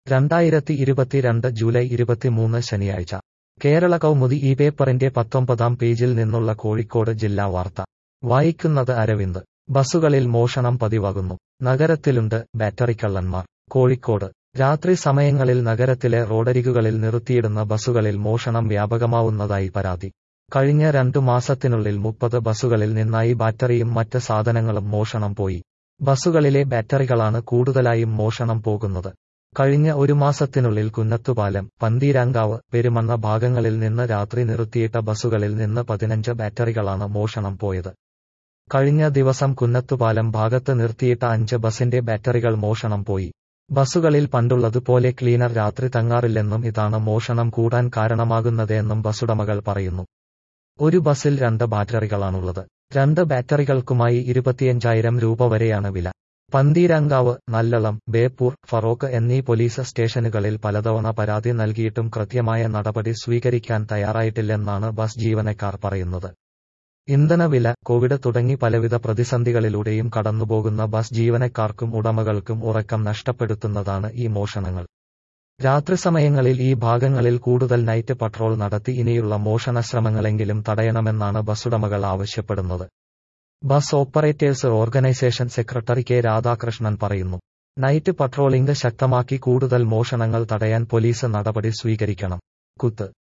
രണ്ടായിരത്തി ഇരുപത്തിരണ്ട് ജൂലൈ ഇരുപത്തിമൂന്ന് ശനിയാഴ്ച കേരള കൗമുദി ഈ പേപ്പറിന്റെ പത്തൊമ്പതാം പേജിൽ നിന്നുള്ള കോഴിക്കോട് ജില്ലാ വാർത്ത വായിക്കുന്നത് അരവിന്ദ് ബസുകളിൽ മോഷണം പതിവാകുന്നു നഗരത്തിലുണ്ട് ബാറ്ററിക്കള്ളന്മാർ കോഴിക്കോട് രാത്രി സമയങ്ങളിൽ നഗരത്തിലെ റോഡരികുകളിൽ നിർത്തിയിടുന്ന ബസുകളിൽ മോഷണം വ്യാപകമാവുന്നതായി പരാതി കഴിഞ്ഞ രണ്ടു മാസത്തിനുള്ളിൽ മുപ്പത് ബസുകളിൽ നിന്നായി ബാറ്ററിയും മറ്റ് സാധനങ്ങളും മോഷണം പോയി ബസുകളിലെ ബാറ്ററികളാണ് കൂടുതലായും മോഷണം പോകുന്നത് കഴിഞ്ഞ ഒരു മാസത്തിനുള്ളിൽ കുന്നത്തുപാലം പന്തീരാങ്കാവ് പെരുമണ്ണ ഭാഗങ്ങളിൽ നിന്ന് രാത്രി നിർത്തിയിട്ട ബസുകളിൽ നിന്ന് പതിനഞ്ച് ബാറ്ററികളാണ് മോഷണം പോയത് കഴിഞ്ഞ ദിവസം കുന്നത്തുപാലം ഭാഗത്ത് നിർത്തിയിട്ട അഞ്ച് ബസിന്റെ ബാറ്ററികൾ മോഷണം പോയി ബസുകളിൽ പണ്ടുള്ളതുപോലെ ക്ലീനർ രാത്രി തങ്ങാറില്ലെന്നും ഇതാണ് മോഷണം കൂടാൻ കാരണമാകുന്നതെന്നും ബസുടമകൾ പറയുന്നു ഒരു ബസിൽ രണ്ട് ബാറ്ററികളാണുള്ളത് രണ്ട് ബാറ്ററികൾക്കുമായി ഇരുപത്തിയഞ്ചായിരം രൂപ വരെയാണ് വില പന്തീരാങ്കാവ് നല്ലളം ബേപ്പൂർ ഫറോക്ക് എന്നീ പോലീസ് സ്റ്റേഷനുകളിൽ പലതവണ പരാതി നൽകിയിട്ടും കൃത്യമായ നടപടി സ്വീകരിക്കാൻ തയ്യാറായിട്ടില്ലെന്നാണ് ബസ് ജീവനക്കാർ പറയുന്നത് ഇന്ധനവില കോവിഡ് തുടങ്ങി പലവിധ പ്രതിസന്ധികളിലൂടെയും കടന്നുപോകുന്ന ബസ് ജീവനക്കാർക്കും ഉടമകൾക്കും ഉറക്കം നഷ്ടപ്പെടുത്തുന്നതാണ് ഈ മോഷണങ്ങൾ രാത്രി സമയങ്ങളിൽ ഈ ഭാഗങ്ങളിൽ കൂടുതൽ നൈറ്റ് പട്രോൾ നടത്തി ഇനിയുള്ള മോഷണ ശ്രമങ്ങളെങ്കിലും തടയണമെന്നാണ് ബസ്സുടമകൾ ആവശ്യപ്പെടുന്നത് bus operators organisation secretary K Radhakrishnan പറയുന്നു നൈറ്റ് പട്രോളിംഗ് ശക്തമാക്കി കൂടുതൽ മോഷണങ്ങൾ തടയാൻ പോലീസ് നടപടി സ്വീകരിക്കണം കുത്ത്